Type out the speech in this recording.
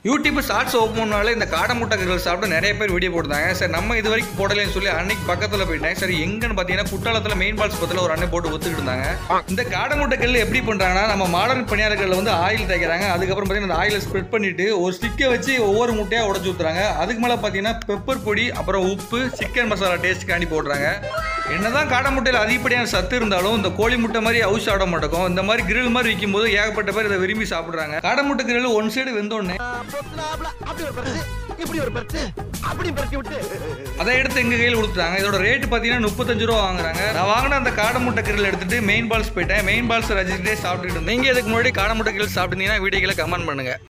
YouTube shorts open பண்ணாலே இந்த காடை முட்டை கிரில் சாப்பிட்டு நிறைய பேர் வீடியோ போட்டாங்க சார் நம்ம இது வரைக்கும் போடலைன்னு சொல்லி அன்னைக்கு பக்கத்தில் போயிட்டேன் சரி எங்கன்னு பார்த்தீங்கன்னா குற்றாலத்தில் மெயின் பால்ஸ் பக்கத்தில் ஒரு அண்ணன் போட்டு ஒத்துக்கிட்டு இருந்தாங்க இந்த காடை முட்டை கிரில் எப்படி பண்ணுறாங்கன்னா நம்ம மாடர்ன் பணியாளர்கள் வந்து ஆயில் தேய்க்கிறாங்க அதுக்கப்புறம் பார்த்தீங்கன்னா அந்த ஆயிலை ஸ்ப்ரெட் பண்ணிட்டு ஒரு ஸ்டிக்கை வச்சு ஒவ்வொரு முட்டையாக உடச்சி ஊற்றுறாங்க அதுக்கு மேலே பார்த்தீங்கன்னா பெப்பர் பொடி அப்புறம் உப்பு சிக்கன் மசாலா டேஸ்ட்டுக்காண்டி போடுறாங்க என்னதான் காடை முட்டையில் அதிகப்படியான சத்து இருந்தாலும் இந்த கோழி முட்டை மாதிரி அவுச்சு சாப்பிட மாட்டோம் இந்த மாதிரி கிரில் மாதிரி விற்கும்போது ஏகப்பட்ட பேர் இதை விரும்பி சாப்பிட்றாங்க காடை முட்டை கிரில் ஒன் சைடு வெந்தோடனே அப்படி ஒரு பரிசு இப்படி ஒரு பரிசு அப்படி பரிசு விட்டு அதை எடுத்து எங்க கையில் கொடுத்தாங்க இதோட ரேட் பார்த்தீங்கன்னா முப்பத்தஞ்சு ரூபா வாங்குறாங்க நான் வாங்கின அந்த காடை முட்டை கிரில் எடுத்துட்டு மெயின் பால்ஸ் போயிட்டேன் மெயின் பால்ஸ் ரசிச்சுட்டே சாப்பிட்டுட்டு இருந்தேன். நீங்க இதுக்கு முன்னாடி காடை முட்டை கிரில் சாப்பிட்டீங்கன்னா வீடியோக்களை கமெண்ட் பண்ணுங்க